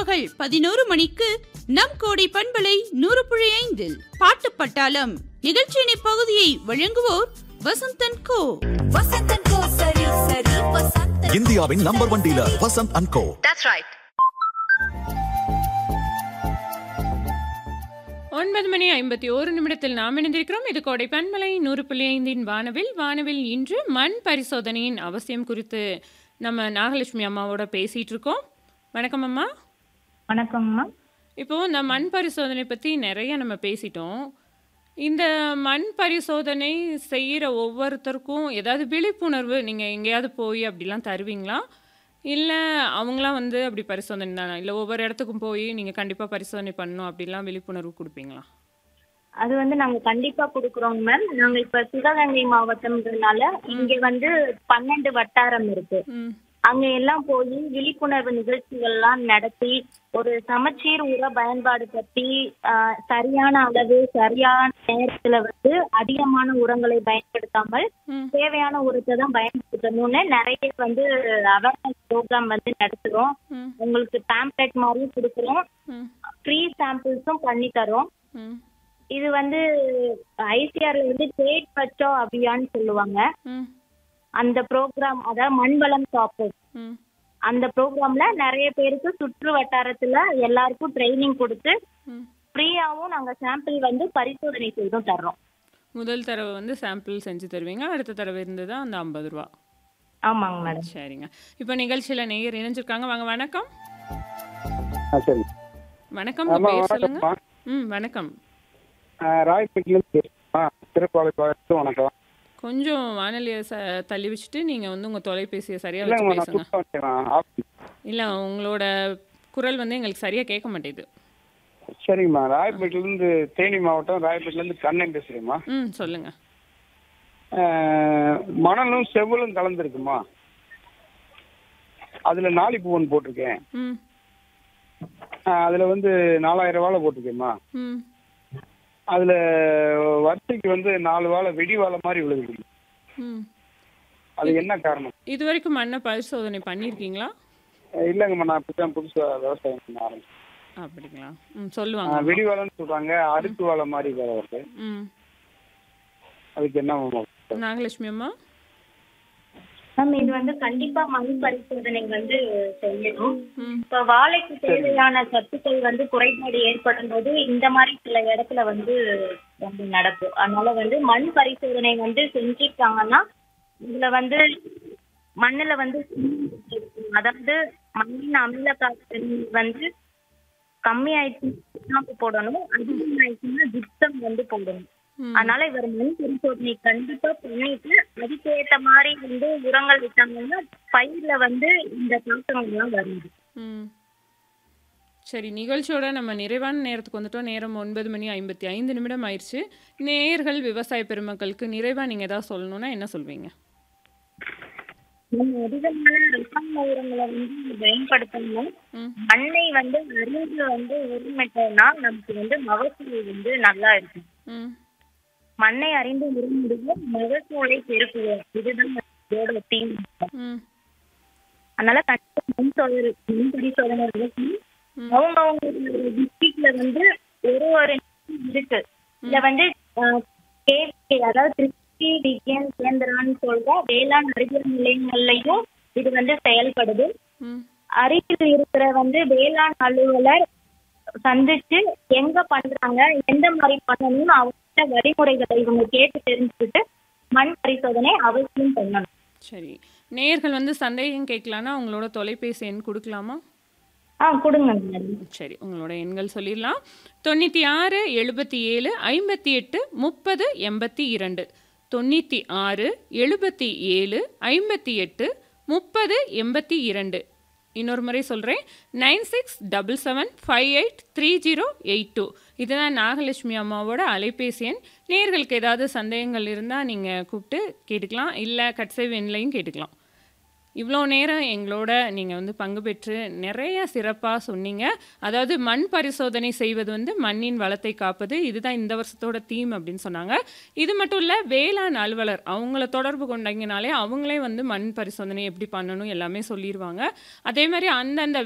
நண்பகல் பதினோரு மணிக்கு நம் கோடை பண்பலை நூறு புள்ளி ஐந்தில் பாட்டு பட்டாளம் நிகழ்ச்சியின் இப்பகுதியை வழங்குவோர் வசந்தன் கோ வசந்தன் கோ சரி சரி வசந்தன் இந்தியாவின் number one dealer Vasanth and co ஒன்பது மணி ஐம்பத்தி ஒரு நிமிடத்தில் நாம் இணைந்திருக்கிறோம் இது கோடை பன்மலை நூறு புள்ளி ஐந்தின் வானவில் வானவில் இன்று மண் பரிசோதனையின் அவசியம் குறித்து நம்ம நாகலட்சுமி அம்மாவோட பேசிட்டு இருக்கோம் வணக்கம் அம்மா வணக்கம்மா இப்போ இந்த மண் பரிசோதனை பற்றி நிறைய நம்ம பேசிட்டோம் இந்த மண் பரிசோதனை செய்கிற ஒவ்வொருத்தருக்கும் ஏதாவது விழிப்புணர்வு நீங்கள் எங்கேயாவது போய் அப்படிலாம் தருவீங்களா இல்லை அவங்களாம் வந்து அப்படி பரிசோதனை தானே இல்லை ஒவ்வொரு இடத்துக்கும் போய் நீங்கள் கண்டிப்பாக பரிசோதனை பண்ணணும் அப்படிலாம் விழிப்புணர்வு கொடுப்பீங்களா அது வந்து நாங்க கண்டிப்பா குடுக்குறோங்க மேம் நாங்க இப்ப சிவகங்கை மாவட்டம்ன்றதுனால இங்க வந்து பன்னெண்டு வட்டாரம் இருக்கு ம் அங்க எல்லாம் போய் விழிப்புணர்வு நிகழ்ச்சிகள்லாம் நடத்தி ஒரு சமச்சீர் உர பயன்பாடு பத்தி ஆஹ், சரியான அளவு சரியான நேரத்துல வந்து அதிகமான உரங்களை பயன்படுத்தாமல் ம் தேவையான உரத்தை தான் பயன்படுத்தணும்னு நிறைய வந்து அவேர்னஸ் ப்ரோக்ராம் வந்து நடத்துறோம் ம் உங்களுக்கு பேம்ப்ளெட் மாதிரியும் கொடுக்குறோம் ம் ஃப்ரீ சாம்பிள்ஸும் பண்ணி தரோம் ம் இது வந்து ஐசிஆர்ல வந்து பேட் பச்சோ அபியான்னு சொல்லுவாங்க ம் அந்த ப்ரோக்ராம் அதாவது மண்வளம் காப்பு ம் அந்த ப்ரோக்ராம்ல நிறைய பேருக்கு சுற்று வட்டாரத்துல எல்லாருக்கும் ட்ரைனிங் கொடுத்து ம் ஃப்ரீயாவும் நாங்க சாம்பிள் வந்து பரிசோதனை செய்தும் தர்றோம் முதல் தடவை வந்து சாம்பிள் செஞ்சு தருவீங்க அடுத்த தடவை இருந்தது அந்த ஐம்பது ரூபா ஆமாங்க மேடம் சரிங்க இப்போ நிகழ்ச்சியில் நேயர் இணைஞ்சிருக்காங்க வாங்க வணக்கம் ஆ சரி வணக்கம் உங்க ஆமா பேர் சொல்லுங்க வணக்கம்மா ம் வணக்கம் ஆ, ராயப்பேட்டிலேருந்து பேசுகிறேன் ஆ திருப்பாளையத்து வணக்கம் கொஞ்சம் வானொலியை ச தள்ளி வச்சுட்டு நீங்கள் வந்து உங்கள் தொலைபேசியை சரியாக இல்லைங்கம்மா வச்சு நான் பேசுங்க புதுசாக வச்சுக்கிறேன் ஆஃபீஸ் இல்லை உங்களோட குரல் வந்து எங்களுக்கு சரியாக கேட்க மாட்டேங்குது சரிங்கம்மா ராயப்பேட்டிலேருந்து தேனி மாவட்டம் ராயப்பேட்டிலேருந்து கண்ணன் பேசுகிறேம்மா ம் சொல்லுங்கள் மணலும் செவ்வலும் கலந்துருக்குமா அதில் நாளிப்பூ ஒன்று போட்டிருக்கேன் ம் அதில் வந்து நாலாயிரம் வாழை போட்டிருக்கேம்மா ம் அதில் வரிசைக்கு வந்து நாலு வாழை வெடி வாழை மாதிரி விழுகுது ம் அது என்ன காரணம் இது வரைக்கும் மண்ணை பரிசோதனை பண்ணியிருக்கீங்களா இல்லைங்கம்மா நான் இப்போ தான் புதுசாக விவசாயம் பண்ண ஆரம்பிச்சேன் அப்படிங்களா ம் ஆ, சொல்லுவாங்க வெடி வாழைன்னு சொல்கிறாங்க அறுத்து வாழை மாதிரி வேற வருது ம் அதுக்கு என்ன நாகலட்சுமி அம்மா மேம் இது வந்து கண்டிப்பா மண் பரிசோதனை வந்து செய்யணும் ம் இப்ப வாழைக்கு தேவையான சத்துக்கள் வந்து குறைபாடு ஏற்படும் போது இந்த மாதிரி சில இடத்துல வந்து வந்து நடக்கும் அதனால வந்து மண் பரிசோதனை வந்து செஞ்சிட்டாங்கன்னா இதுல வந்து மண்ணுல வந்து அதாவது மண்ணின் அமில காற்று வந்து கம்மி ஆயிடுச்சுன்னா போடணும் அதிகமாயிடுச்சுன்னா ஜிப்சம் வந்து போடணும் ம். அதனால இவர் மண் பரிசோதனை கண்டிப்பா பண்ணிட்டு அதுக்கேத்த மாதிரி வந்து உரங்கள் விட்டாங்கன்னா பயிர்ல வந்து இந்த தாக்கங்கள் எல்லாம் வருது ம் சரி நிகழ்ச்சியோட நம்ம நிறைவான நேரத்துக்கு வந்துட்டோம் நேரம் ஒன்பது மணி ஐம்பத்தி ஐந்து நிமிடம் ஆயிடுச்சு நேயர்கள் விவசாய பெருமக்களுக்கு நிறைவாக நீங்கள் ஏதாவது சொல்லணும்னா என்ன சொல்வீங்க நம்ம அதிகமான ரசாயன உரங்களை வந்து பயன்படுத்தணும் ம் மண்ணை வந்து அறிந்து வந்து உரிமிட்டோம்னா நமக்கு வந்து மகசூல் வந்து நல்லா இருக்கும் ம் மண்ணை அறிந்து உரிமிடுவோம் மகசூலை பெருக்குவோம் இதுதான் இதோட தீம் ம் அதனால கண்டிப்பா மண் சோதனை மண் பரிசோதனை நடத்தி ம். அவங்க அவங்க டிஸ்ட்ரிக்ட்ல வந்து ஒரு ஒரு இருக்கு இதுல வந்து அஹ், கேவி அதாவது திருச்சி விஜயன் கேந்திரான்னு சொல்ற வேளாண் அறிவியல் நிலையங்கள்லயும் இது வந்து செயல்படுது ம் அருகில் இருக்கிற வந்து வேளாண் அலுவலர் சந்திச்சு எங்க பண்றாங்க எந்த மாதிரி பண்ணணும்னு அவங்ககிட்ட வழிமுறைகளை இவங்க கேட்டு தெரிஞ்சுக்கிட்டு மண் பரிசோதனை அவசியம் பண்ணணும் சரி நேயர்கள் வந்து சந்தேகம் கேட்கலான்னா உங்களோட தொலைபேசி எண் கொடுக்கலாமா ஆ கொடுங்க மேடம் சரி உங்களோட எண்கள் சொல்லிடலாம் தொண்ணூற்றி ஆறு எழுபத்தி ஏழு ஐம்பத்தி எட்டு முப்பது எண்பத்தி இரண்டு தொண்ணூற்றி ஆறு எழுபத்தி ஏழு ஐம்பத்தி எட்டு முப்பது எண்பத்தி இரண்டு இன்னொரு முறை சொல்கிறேன் nine six double seven five eight three zero eight two இதுதான் நாகலட்சுமி அம்மாவோட அலைபேசி எண் நேர்களுக்கு ஏதாவது சந்தேகங்கள் இருந்தால் நீங்கள் கூப்பிட்டு கேட்டுக்கலாம் இல்லை கட்சை எண்லையும் கேட்டுக்கலாம் இவ்வளோ நேரம் எங்களோட நீங்கள் வந்து பங்கு பெற்று நிறைய சிறப்பாக சொன்னீங்க அதாவது மண் பரிசோதனை செய்வது வந்து மண்ணின் வளத்தை காப்பது இதுதான் இந்த வருஷத்தோட தீம் அப்படின்னு சொன்னாங்க இது மட்டும் இல்லை வேளாண் அலுவலர் அவங்கள தொடர்பு கொண்டீங்கனாலே அவங்களே வந்து மண் பரிசோதனை எப்படி பண்ணணும் எல்லாமே சொல்லிடுவாங்க அதே மாதிரி அந்தந்த